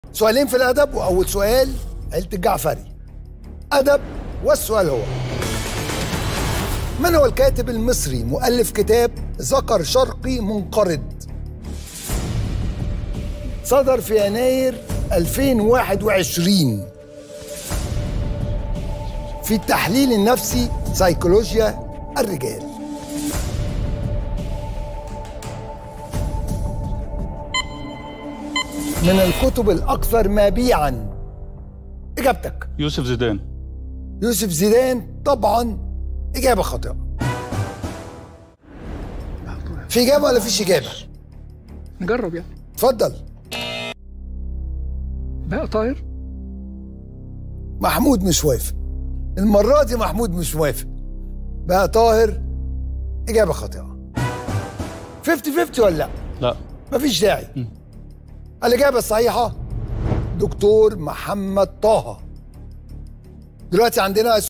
سؤالين في الأدب وأول سؤال عيلة الجعفري أدب والسؤال هو من هو الكاتب المصري مؤلف كتاب ذكر شرقي منقرض صدر في يناير 2021 في التحليل النفسي سيكولوجيا الرجال من الكتب الأكثر مبيعا إجابتك يوسف زيدان يوسف زيدان طبعا إجابة خاطئة في إجابة ولا فيش إجابة؟ نجرب يعني اتفضل بقى طاير محمود مش وافق المرة دي محمود مش موافق بقى طاهر إجابة خاطئة 50 50 ولا لأ؟ لا مفيش داعي الإجابة الصحيحة دكتور محمد طه دلوقتي عندنا